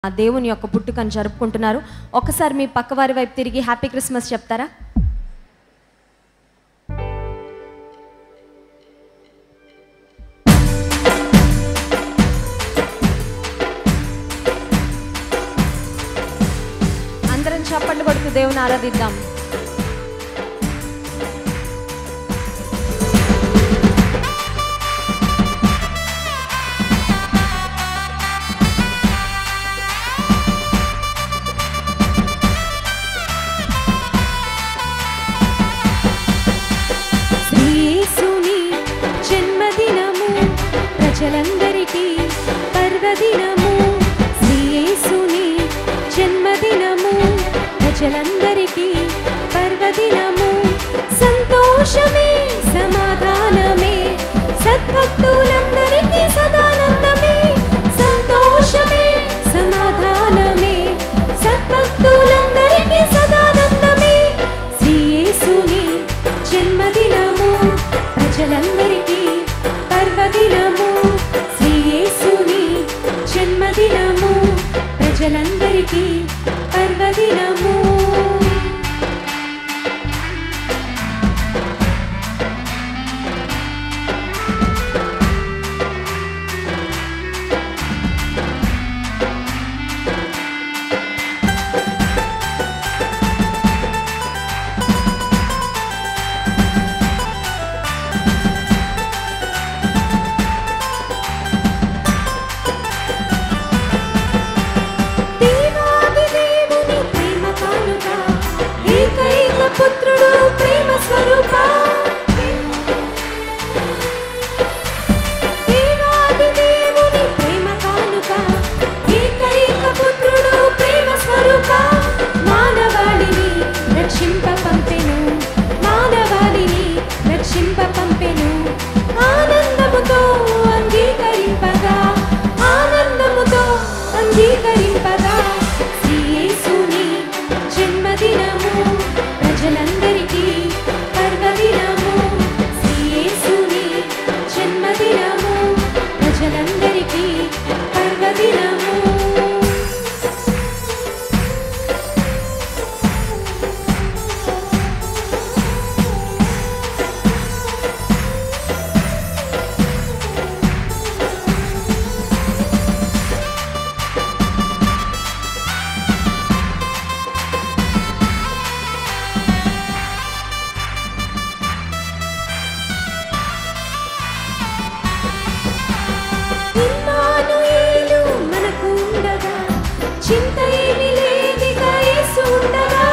ఆ దేవుని యొక్క పుట్టుకను జరుపుకుంటున్నారు ఒకసారి మీ పక్క వారి వైపు తిరిగి హ్యాపీ క్రిస్మస్ చెప్తారా అందరం చప్పట్లు కొడుతూ దేవుని ఆరాధిద్దాం శ్రీయేసుని జన్మదినము ప్రజలందరికీ పర్వదినము శ్రీయేసుని జన్మదినము ప్రజలందరికీ పర్వదినము సంతోషమే సమాధానమే సద్భక్తులందరికీ సదానందమే సంతోషమే సమాధానమే సద్భక్తులందరికీ సదానందమే శ్రీయేసుని జన్మదినము ప్రజలందరికీ పర్వదినము శ్రీయేసుని జన్మదినము ప్రజలందరికీ పర్వదినము దేవాది దేవుని ప్రేమ కానుక ఏకైక పుత్రుడు ప్రేమ స్వరూప దేవాది దేవుని ప్రేమ కానుక ఏకైక పుత్రుడు ప్రేమ స్వరూప మానవాళిని రక్షింప పంపెను మానవాళిని రక్షింప పంపెను ఆనందముతో అంగీకరింపగా ఆనందముతో అంగీకరింపగా శ్రీయేసుని జన్మదినము ప్రజలందరికీ పర్వదినము శ్రీయేసుని జన్మదినము ప్రజలందరికీ పర్వదినము ఇమ్మానుయేలు మనకు ఉండగా చింత ఏమీ లేదిగా యేసు ఉండగా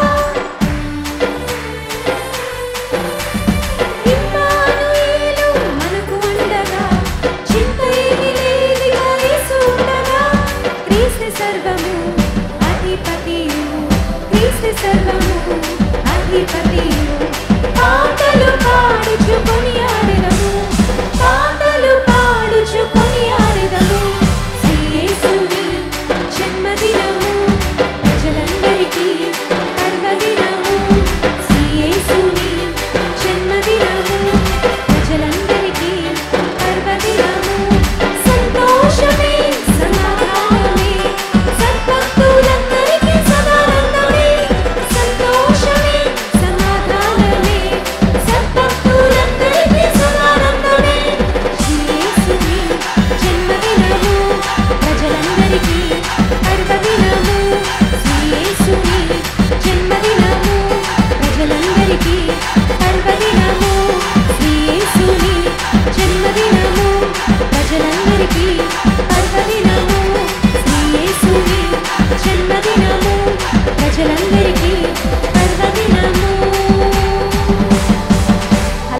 ఇమ్మానుయేలు మనకు ఉండగా చింత ఏమీ లేదిగా యేసు ఉండగా క్రీస్తు సర్వము అధిపతియు క్రీస్తు సర్వము అధిపతియు పాటలు పాడుచు కొనియాడెదము పాటలు పాడుచు కొనియాడెదము శ్రీయేసుని జన్మదినము ప్రజలందరికీ పర్వదినము శ్రీయేసుని జన్మదినము ప్రజలందరికీ పర్వదినము సంతోషమే సమాధానమే సద్భక్తులందరికీ సదానందమే సంతోషమే సమాధానమే సద్భక్తులందరికీ సదానందమే శ్రీయేసుని జన్మదినము ప్రజలందరికీ పర్వదినము శ్రీయేసుని జన్మదినము ప్రజలందరికీ